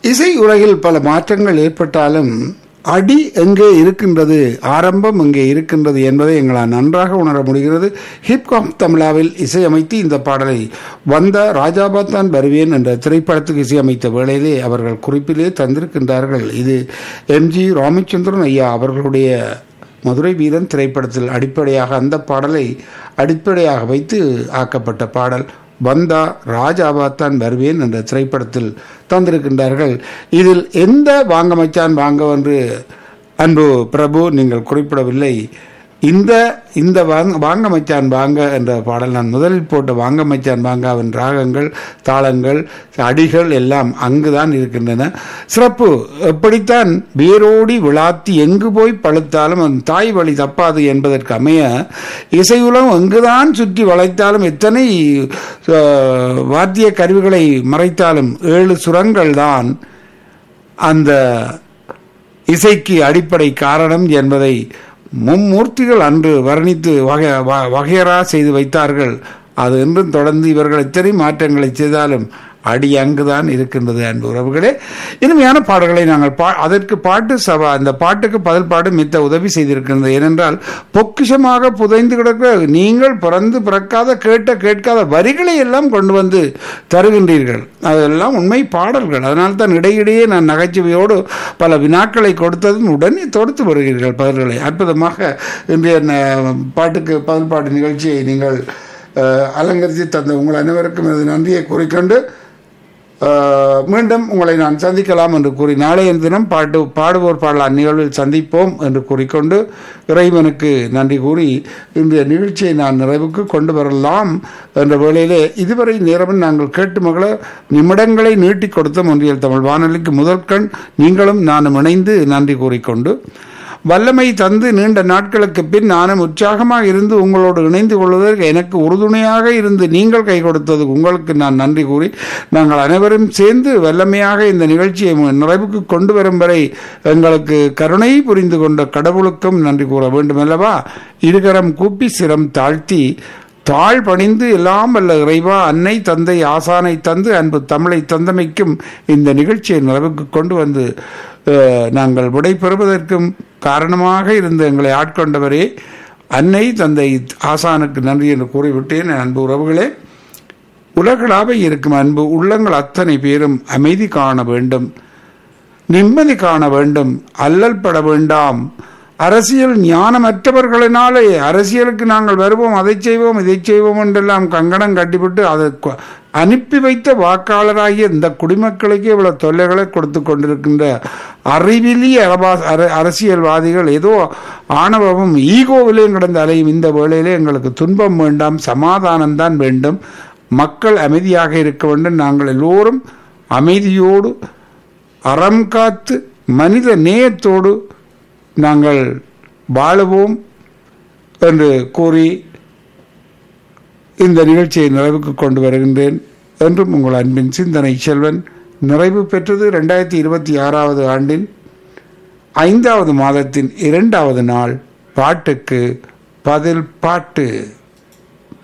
இசை உலகில் பல மாற்றங்கள் ஏற்பட்டாலும் அடி எங்கே இருக்கின்றது ஆரம்பம் எங்கே இருக்கின்றது என்பதை எங்களால் நன்றாக உணர முடிகிறது ஹிப்காப் தமிழாவில் இசையமைத்து இந்த பாடலை வந்த ராஜாபாத்தான் வருவேன் என்ற திரைப்படத்துக்கு இசையமைத்த வேளையிலே அவர்கள் குறிப்பிலே தந்திருக்கின்றார்கள் இது எம்ஜி ராமச்சந்திரன் ஐயா அவர்களுடைய மதுரை வீரன் திரைப்படத்தில் அடிப்படையாக அந்த பாடலை அடிப்படையாக வைத்து ஆக்கப்பட்ட பாடல் வந்தா ராஜாவாத்தான் வருவேன் என்ற திரைப்படத்தில் தந்திருக்கின்றார்கள் இதில் எந்த வாங்க மச்சான் வாங்க என்று அன்பு பிரபு நீங்கள் குறிப்பிடவில்லை இந்த இந்த வாங்க வாங்க மச்சான் வாங்க என்ற பாடல் நான் முதலில் போட்ட வாங்க மச்சான் வாங்காவின் ராகங்கள் தாளங்கள் அடிகள் எல்லாம் அங்குதான் இருக்கின்றன சிறப்பு எப்படித்தான் வேரோடி விழாத்தி எங்கு போய் பழுத்தாலும் அந்த தாய் வழி தப்பாது என்பதற்கு அமைய இசையுலம் எங்குதான் சுற்றி வளைத்தாலும் எத்தனை அஹ், வாத்திய கருவிகளை மறைத்தாலும் ஏழு சுரங்கள் தான் அந்த இசைக்கு அடிப்படை காரணம் என்பதை மும்மூர்த்திகள் அன்று வர்ணித்து வகை வ- வகையறா செய்து வைத்தார்கள் அது என்றும் தொடர்ந்து இவர்கள் எத்தனை மாற்றங்களை செய்தாலும் அடி அங்குதான் இருக்கின்றது அன்பு உறவுகளே இனிமையான பாடல்களை நாங்கள் பா அதற்கு பாட்டு சபா அந்த பாட்டுக்கு பதில் பாடு மித்த உதவி செய்திருக்கின்றது ஏனென்றால் பொக்கிஷமாக புதைந்து கிடக்க நீங்கள் பிறந்து பிறக்காத கேட்ட கேட்காத வரிகளை எல்லாம் கொண்டு வந்து தருகின்றீர்கள் அதெல்லாம் உண்மை பாடல்கள் அதனால் தான் இடையிடையே நான் நகைச்சுவையோடு பல வினாக்களை கொடுத்ததும் உடனே தொடுத்து வருகிறீர்கள் பதில்களை அற்புதமாக இன்றைய ந- பாட்டுக்கு பதில் பாட்டு நிகழ்ச்சியை நீங்கள் அஹ், அலங்கரித்து தந்த உங்கள் அனைவருக்கும் எனது நன்றியை கூறிக்கொண்டு அஹ், மீண்டும் உங்களை நான் சந்திக்கலாம் என்று கூறி நாளைய தினம் பாட்டு பாடுவோர் பாடலாம் நிகழ்வில் சந்திப்போம் என்று கூறிக்கொண்டு இறைவனுக்கு நன்றி கூறி இன்றைய நிகழ்ச்சியை நான் நிறைவுக்கு கொண்டு வரலாம் என்ற வேளையிலே இதுவரை நேரமும் நாங்கள் கேட்டு மகள நிமிடங்களை நீட்டிக் கொடுத்த ஒன்றியல் தமிழ் வானொலிக்கு முதற்கண் நீங்களும் நானும் இணைந்து நன்றி கூறிக்கொண்டு வல்லமை தந்து நீண்ட நாட்களுக்கு பின் நானும் உற்சாகமாக இருந்து உங்களோடு இணைந்து கொள்வதற்கு எனக்கு உறுதுணையாக இருந்து நீங்கள் கை கொடுத்தது உங்களுக்கு நான் நன்றி கூறி நாங்கள் அனைவரும் சேர்ந்து வல்லமையாக இந்த நிகழ்ச்சியை மு- நிறைவுக்கு கொண்டு வரும் வரை எங்களுக்கு கருணை புரிந்து கொண்ட கடவுளுக்கும் நன்றி கூற வேண்டும் அல்லவா இருகரம் கூப்பி சிரம் தாழ்த்தி தாழ் பணிந்து எல்லாம் வல்ல இறைவா அன்னை தந்தை ஆசானை தந்து அன்பு தமிழை தந்தமைக்கும் இந்த நிகழ்ச்சியை நிறைவுக்கு கொண்டு வந்து அஹ், நாங்கள் விடை பெறுவதற்கும் காரணமாக இருந்து எங்களை ஆட்கொண்டவரே அன்னை தந்தை ஆசானுக்கு நன்றி என்று கூறிவிட்டேன் என் அன்பு உறவுகளே உலகளாக இருக்கும் அன்பு உள்ளங்கள் அத்தனை பேரும் அமைதி காண வேண்டும் நிம்மதி காண வேண்டும் அல்லல் பட வேண்டாம் அரசியல் ஞானமற்றவர்களினாலே அரசியலுக்கு நாங்கள் வருவோம் அதை செய்வோம் இதை செய்வோம் என்றெல்லாம் கங்கணம் கட்டிவிட்டு அதை கொ- அனுப்பி வைத்த வாக்காளராகிய இந்த குடிமக்களுக்கு இவ்வளவு தொல்லைகளை கொடுத்து கொண்டிருக்கின்ற அறிவிலி அரபா- அர- அரசியல்வாதிகள் ஏதோ ஆணவமும் ஈகோவிலையும் கிடந்த அலையும் இந்த வேளையிலே எங்களுக்கு துன்பம் வேண்டாம் சமாதானம் தான் வேண்டும் மக்கள் அமைதியாக இருக்க வேண்டும் நாங்கள் எல்லோரும் அமைதியோடு அறம் காத்து மனித நேயத்தோடு நாங்கள் வாழுவோம் என்று கூறி இந்த நிகழ்ச்சியை நிறைவுக்கு கொண்டு வருகின்றேன் என்றும் உங்கள் அன்பின் சிந்தனை செல்வன் நிறைவு பெற்றது ரெண்டாயிரத்தி இருபத்தி ஆறாவது ஆண்டின் ஐந்தாவது மாதத்தின் இரண்டாவது நாள் பாட்டுக்கு பதில் பாட்டு